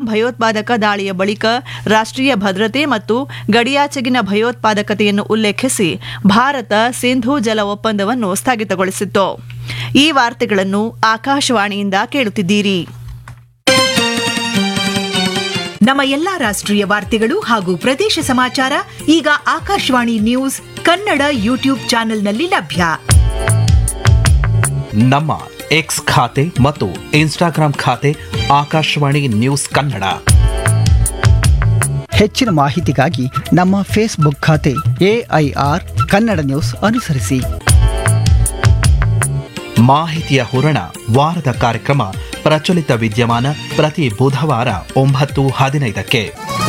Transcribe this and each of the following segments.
ಭಯೋತ್ಪಾದಕ ದಾಳಿಯ ಬಳಿಕ ರಾಷ್ಟ್ರೀಯ ಭದ್ರತೆ ಮತ್ತು ಗಡಿಯಾಚೆಗಿನ ಭಯೋತ್ಪಾದಕತೆಯನ್ನು ಉಲ್ಲೇಖಿಸಿ ಭಾರತ ಸಿಂಧೂ ಜಲ ಒಪ್ಪಂದವನ್ನು ಸ್ಥಗಿತಗೊಳಿಸಿತ್ತು ಈ ವಾರ್ತೆಗಳನ್ನು ಆಕಾಶವಾಣಿಯಿಂದ ಕೇಳುತ್ತಿದ್ದೀರಿ ನಮ್ಮ ಎಲ್ಲಾ ರಾಷ್ಟ್ರೀಯ ವಾರ್ತೆಗಳು ಹಾಗೂ ಪ್ರದೇಶ ಸಮಾಚಾರ ಈಗ ಆಕಾಶವಾಣಿ ನ್ಯೂಸ್ ಕನ್ನಡ ಯೂಟ್ಯೂಬ್ ಚಾನೆಲ್ನಲ್ಲಿ ಲಭ್ಯ ನಮ್ಮ ಎಕ್ಸ್ ಖಾತೆ ಮತ್ತು ಇನ್ಸ್ಟಾಗ್ರಾಂ ಖಾತೆ ಆಕಾಶವಾಣಿ ನ್ಯೂಸ್ ಕನ್ನಡ ಹೆಚ್ಚಿನ ಮಾಹಿತಿಗಾಗಿ ನಮ್ಮ ಫೇಸ್ಬುಕ್ ಖಾತೆ ಎಐಆರ್ ಕನ್ನಡ ನ್ಯೂಸ್ ಅನುಸರಿಸಿ ಮಾಹಿತಿಯ ಹೂರಣ ವಾರದ ಕಾರ್ಯಕ್ರಮ ಪ್ರಚಲಿತ ವಿದ್ಯಮಾನ ಪ್ರತಿ ಬುಧವಾರ ಒಂಬತ್ತು ಹದಿನೈದಕ್ಕೆ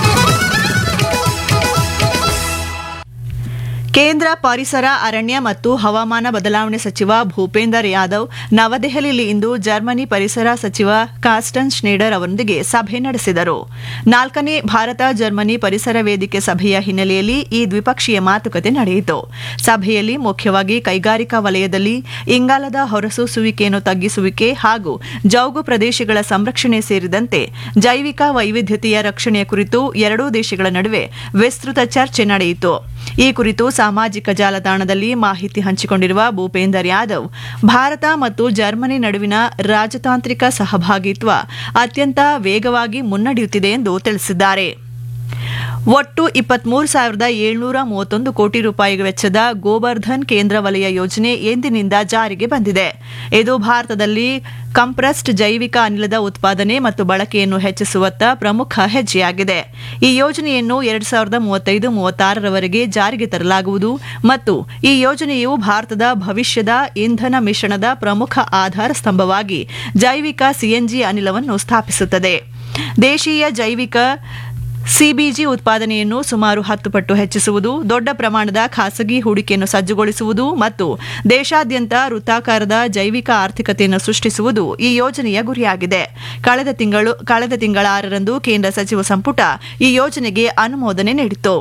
ಕೇಂದ್ರ ಪರಿಸರ ಅರಣ್ಯ ಮತ್ತು ಹವಾಮಾನ ಬದಲಾವಣೆ ಸಚಿವ ಭೂಪೇಂದರ್ ಯಾದವ್ ನವದೆಹಲಿಯಲ್ಲಿ ಇಂದು ಜರ್ಮನಿ ಪರಿಸರ ಸಚಿವ ಕಾಸ್ಟನ್ ಶ್ನೇಡರ್ ಅವರೊಂದಿಗೆ ಸಭೆ ನಡೆಸಿದರು ನಾಲ್ಕನೇ ಭಾರತ ಜರ್ಮನಿ ಪರಿಸರ ವೇದಿಕೆ ಸಭೆಯ ಹಿನ್ನೆಲೆಯಲ್ಲಿ ಈ ದ್ವಿಪಕ್ಷೀಯ ಮಾತುಕತೆ ನಡೆಯಿತು ಸಭೆಯಲ್ಲಿ ಮುಖ್ಯವಾಗಿ ಕೈಗಾರಿಕಾ ವಲಯದಲ್ಲಿ ಇಂಗಾಲದ ಹೊರಸೂಸುವಿಕೆಯನ್ನು ತಗ್ಗಿಸುವಿಕೆ ಹಾಗೂ ಜೌಗು ಪ್ರದೇಶಗಳ ಸಂರಕ್ಷಣೆ ಸೇರಿದಂತೆ ಜೈವಿಕ ವೈವಿಧ್ಯತೆಯ ರಕ್ಷಣೆಯ ಕುರಿತು ಎರಡೂ ದೇಶಗಳ ನಡುವೆ ವಿಸ್ತೃತ ಚರ್ಚೆ ನಡೆಯಿತು ಈ ಕುರಿತು ಸಾಮಾಜಿಕ ಜಾಲತಾಣದಲ್ಲಿ ಮಾಹಿತಿ ಹಂಚಿಕೊಂಡಿರುವ ಭೂಪೇಂದರ್ ಯಾದವ್ ಭಾರತ ಮತ್ತು ಜರ್ಮನಿ ನಡುವಿನ ರಾಜತಾಂತ್ರಿಕ ಸಹಭಾಗಿತ್ವ ಅತ್ಯಂತ ವೇಗವಾಗಿ ಮುನ್ನಡೆಯುತ್ತಿದೆ ಎಂದು ತಿಳಿಸಿದ್ದಾರೆ ಒಟ್ಟು ಇಪ್ಪತ್ಮೂರು ಸಾವಿರದ ಏಳ್ನೂರ ಮೂವತ್ತೊಂದು ಕೋಟಿ ರೂಪಾಯಿ ವೆಚ್ಚದ ಗೋವರ್ಧನ್ ಕೇಂದ್ರ ವಲಯ ಯೋಜನೆ ಎಂದಿನಿಂದ ಜಾರಿಗೆ ಬಂದಿದೆ ಇದು ಭಾರತದಲ್ಲಿ ಕಂಪ್ರೆಸ್ಡ್ ಜೈವಿಕ ಅನಿಲದ ಉತ್ಪಾದನೆ ಮತ್ತು ಬಳಕೆಯನ್ನು ಹೆಚ್ಚಿಸುವತ್ತ ಪ್ರಮುಖ ಹೆಜ್ಜೆಯಾಗಿದೆ ಈ ಯೋಜನೆಯನ್ನು ಎರಡ್ ಸಾವಿರದ ಮೂವತ್ತೈದು ಮೂವತ್ತಾರರವರೆಗೆ ಜಾರಿಗೆ ತರಲಾಗುವುದು ಮತ್ತು ಈ ಯೋಜನೆಯು ಭಾರತದ ಭವಿಷ್ಯದ ಇಂಧನ ಮಿಶ್ರಣದ ಪ್ರಮುಖ ಆಧಾರ ಸ್ತಂಭವಾಗಿ ಜೈವಿಕ ಸಿಎನ್ಜಿ ಅನಿಲವನ್ನು ಸ್ಥಾಪಿಸುತ್ತದೆ ದೇಶೀಯ ಜೈವಿಕ ಸಿಬಿಜಿ ಉತ್ಪಾದನೆಯನ್ನು ಸುಮಾರು ಹತ್ತು ಪಟ್ಟು ಹೆಚ್ಚಿಸುವುದು ದೊಡ್ಡ ಪ್ರಮಾಣದ ಖಾಸಗಿ ಹೂಡಿಕೆಯನ್ನು ಸಜ್ಜುಗೊಳಿಸುವುದು ಮತ್ತು ದೇಶಾದ್ಯಂತ ವೃತ್ತಾಕಾರದ ಜೈವಿಕ ಆರ್ಥಿಕತೆಯನ್ನು ಸೃಷ್ಟಿಸುವುದು ಈ ಯೋಜನೆಯ ಗುರಿಯಾಗಿದೆ ಕಳೆದ ತಿಂಗಳು ಕಳೆದ ತಿಂಗಳ ಆರರಂದು ಕೇಂದ್ರ ಸಚಿವ ಸಂಪುಟ ಈ ಯೋಜನೆಗೆ ಅನುಮೋದನೆ ನೀಡಿತು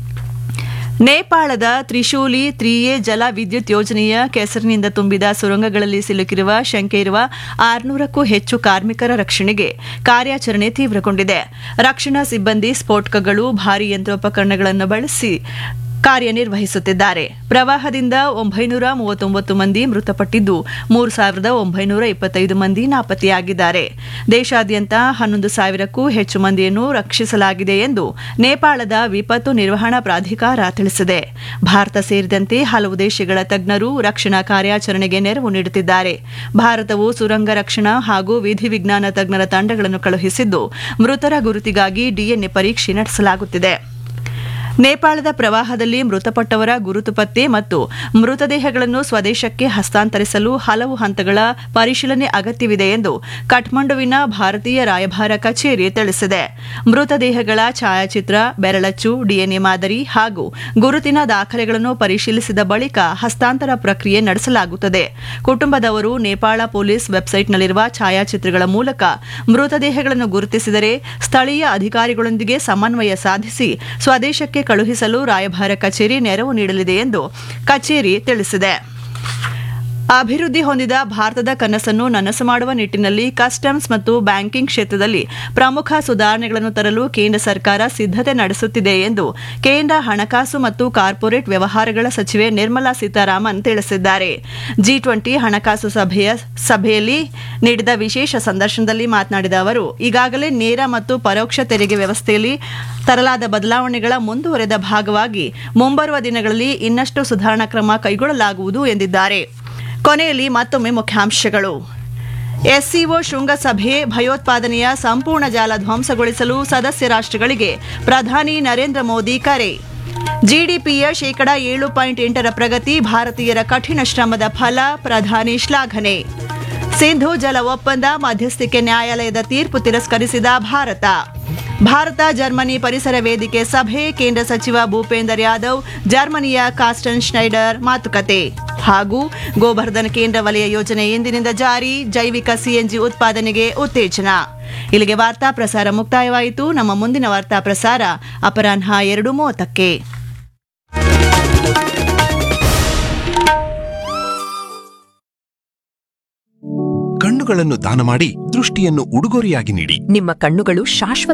ನೇಪಾಳದ ತ್ರಿಶೂಲಿ ತ್ರಿಯೇ ಜಲ ವಿದ್ಯುತ್ ಯೋಜನೆಯ ಕೆಸರಿನಿಂದ ತುಂಬಿದ ಸುರಂಗಗಳಲ್ಲಿ ಸಿಲುಕಿರುವ ಶಂಕೆ ಇರುವ ಆರುನೂರಕ್ಕೂ ಹೆಚ್ಚು ಕಾರ್ಮಿಕರ ರಕ್ಷಣೆಗೆ ಕಾರ್ಯಾಚರಣೆ ತೀವ್ರಗೊಂಡಿದೆ ರಕ್ಷಣಾ ಸಿಬ್ಬಂದಿ ಸ್ಫೋಟಕಗಳು ಭಾರೀ ಯಂತ್ರೋಪಕರಣಗಳನ್ನು ಬಳಸಿ ಕಾರ್ಯನಿರ್ವಹಿಸುತ್ತಿದ್ದಾರೆ ಪ್ರವಾಹದಿಂದ ಒಂಬೈನೂರ ಮೂವತ್ತೊಂಬತ್ತು ಮಂದಿ ಮೃತಪಟ್ಟಿದ್ದು ಮೂರು ಸಾವಿರದ ಒಂಬೈನೂರ ಇಪ್ಪತ್ತೈದು ಮಂದಿ ನಾಪತ್ತೆಯಾಗಿದ್ದಾರೆ ದೇಶಾದ್ಯಂತ ಹನ್ನೊಂದು ಸಾವಿರಕ್ಕೂ ಹೆಚ್ಚು ಮಂದಿಯನ್ನು ರಕ್ಷಿಸಲಾಗಿದೆ ಎಂದು ನೇಪಾಳದ ವಿಪತ್ತು ನಿರ್ವಹಣಾ ಪ್ರಾಧಿಕಾರ ತಿಳಿಸಿದೆ ಭಾರತ ಸೇರಿದಂತೆ ಹಲವು ದೇಶಗಳ ತಜ್ಞರು ರಕ್ಷಣಾ ಕಾರ್ಯಾಚರಣೆಗೆ ನೆರವು ನೀಡುತ್ತಿದ್ದಾರೆ ಭಾರತವು ಸುರಂಗ ರಕ್ಷಣಾ ಹಾಗೂ ವಿಧಿವಿಜ್ಞಾನ ತಜ್ಞರ ತಂಡಗಳನ್ನು ಕಳುಹಿಸಿದ್ದು ಮೃತರ ಗುರುತಿಗಾಗಿ ಡಿಎನ್ಎ ಪರೀಕ್ಷೆ ನಡೆಸಲಾಗುತ್ತಿದೆ ನೇಪಾಳದ ಪ್ರವಾಹದಲ್ಲಿ ಮೃತಪಟ್ಟವರ ಗುರುತು ಪತ್ತೆ ಮತ್ತು ಮೃತದೇಹಗಳನ್ನು ಸ್ವದೇಶಕ್ಕೆ ಹಸ್ತಾಂತರಿಸಲು ಹಲವು ಹಂತಗಳ ಪರಿಶೀಲನೆ ಅಗತ್ಯವಿದೆ ಎಂದು ಕಠ್ಮಂಡುವಿನ ಭಾರತೀಯ ರಾಯಭಾರ ಕಚೇರಿ ತಿಳಿಸಿದೆ ಮೃತದೇಹಗಳ ಛಾಯಾಚಿತ್ರ ಬೆರಳಚ್ಚು ಡಿಎನ್ಎ ಮಾದರಿ ಹಾಗೂ ಗುರುತಿನ ದಾಖಲೆಗಳನ್ನು ಪರಿಶೀಲಿಸಿದ ಬಳಿಕ ಹಸ್ತಾಂತರ ಪ್ರಕ್ರಿಯೆ ನಡೆಸಲಾಗುತ್ತದೆ ಕುಟುಂಬದವರು ನೇಪಾಳ ಪೊಲೀಸ್ ವೆಬ್ಸೈಟ್ನಲ್ಲಿರುವ ಛಾಯಾಚಿತ್ರಗಳ ಮೂಲಕ ಮೃತದೇಹಗಳನ್ನು ಗುರುತಿಸಿದರೆ ಸ್ಥಳೀಯ ಅಧಿಕಾರಿಗಳೊಂದಿಗೆ ಸಮನ್ವಯ ಸಾಧಿಸಿ ಸ್ವದೇಶಕ್ಕೆ ಕಳುಹಿಸಲು ರಾಯಭಾರ ಕಚೇರಿ ನೆರವು ನೀಡಲಿದೆ ಎಂದು ಕಚೇರಿ ತಿಳಿಸಿದೆ ಅಭಿವೃದ್ಧಿ ಹೊಂದಿದ ಭಾರತದ ಕನಸನ್ನು ನನಸು ಮಾಡುವ ನಿಟ್ಟಿನಲ್ಲಿ ಕಸ್ಟಮ್ಸ್ ಮತ್ತು ಬ್ಯಾಂಕಿಂಗ್ ಕ್ಷೇತ್ರದಲ್ಲಿ ಪ್ರಮುಖ ಸುಧಾರಣೆಗಳನ್ನು ತರಲು ಕೇಂದ್ರ ಸರ್ಕಾರ ಸಿದ್ಧತೆ ನಡೆಸುತ್ತಿದೆ ಎಂದು ಕೇಂದ್ರ ಹಣಕಾಸು ಮತ್ತು ಕಾರ್ಪೊರೇಟ್ ವ್ಯವಹಾರಗಳ ಸಚಿವೆ ನಿರ್ಮಲಾ ಸೀತಾರಾಮನ್ ತಿಳಿಸಿದ್ದಾರೆ ಜಿ ಟ್ವೆಂಟಿ ಹಣಕಾಸು ಸಭೆಯ ಸಭೆಯಲ್ಲಿ ನೀಡಿದ ವಿಶೇಷ ಸಂದರ್ಶನದಲ್ಲಿ ಮಾತನಾಡಿದ ಅವರು ಈಗಾಗಲೇ ನೇರ ಮತ್ತು ಪರೋಕ್ಷ ತೆರಿಗೆ ವ್ಯವಸ್ಥೆಯಲ್ಲಿ ತರಲಾದ ಬದಲಾವಣೆಗಳ ಮುಂದುವರೆದ ಭಾಗವಾಗಿ ಮುಂಬರುವ ದಿನಗಳಲ್ಲಿ ಇನ್ನಷ್ಟು ಸುಧಾರಣಾ ಕ್ರಮ ಕೈಗೊಳ್ಳಲಾಗುವುದು ಎಂದಿದ್ದಾರೆ ಕೊನೆಯಲ್ಲಿ ಮತ್ತೊಮ್ಮೆ ಮುಖ್ಯಾಂಶಗಳು ಎಸ್ಸಿಒ ಶೃಂಗಸಭೆ ಭಯೋತ್ಪಾದನೆಯ ಸಂಪೂರ್ಣ ಜಾಲ ಧ್ವಂಸಗೊಳಿಸಲು ಸದಸ್ಯ ರಾಷ್ಟ್ರಗಳಿಗೆ ಪ್ರಧಾನಿ ನರೇಂದ್ರ ಮೋದಿ ಕರೆ ಜಿಡಿಪಿಯ ಶೇಕಡ ಏಳು ಪಾಯಿಂಟ್ ಎಂಟರ ಪ್ರಗತಿ ಭಾರತೀಯರ ಕಠಿಣ ಶ್ರಮದ ಫಲ ಪ್ರಧಾನಿ ಶ್ಲಾಘನೆ ಸಿಂಧು ಜಲ ಒಪ್ಪಂದ ಮಧ್ಯಸ್ಥಿಕೆ ನ್ಯಾಯಾಲಯದ ತೀರ್ಪು ತಿರಸ್ಕರಿಸಿದ ಭಾರತ ಭಾರತ ಜರ್ಮನಿ ಪರಿಸರ ವೇದಿಕೆ ಸಭೆ ಕೇಂದ್ರ ಸಚಿವ ಭೂಪೇಂದರ್ ಯಾದವ್ ಜರ್ಮನಿಯ ಕಾಸ್ಟನ್ ಶ್ನೈಡರ್ ಮಾತುಕತೆ ಹಾಗೂ ಗೋವರ್ಧನ್ ಕೇಂದ್ರ ವಲಯ ಯೋಜನೆ ಎಂದಿನಿಂದ ಜಾರಿ ಜೈವಿಕ ಸಿಎನ್ಜಿ ಉತ್ಪಾದನೆಗೆ ಉತ್ತೇಜನ ಇಲ್ಲಿಗೆ ವಾರ್ತಾ ಪ್ರಸಾರ ಮುಕ್ತಾಯವಾಯಿತು ನಮ್ಮ ಮುಂದಿನ ವಾರ್ತಾ ಪ್ರಸಾರ ಅಪರಾಹ್ನ ಎರಡು ಮೂವತ್ತಕ್ಕೆ ಕಣ್ಣುಗಳನ್ನು ದಾನ ಮಾಡಿ ದೃಷ್ಟಿಯನ್ನು ಉಡುಗೊರೆಯಾಗಿ ನೀಡಿ ನಿಮ್ಮ ಕಣ್ಣುಗಳು ಶಾಶ್ವತ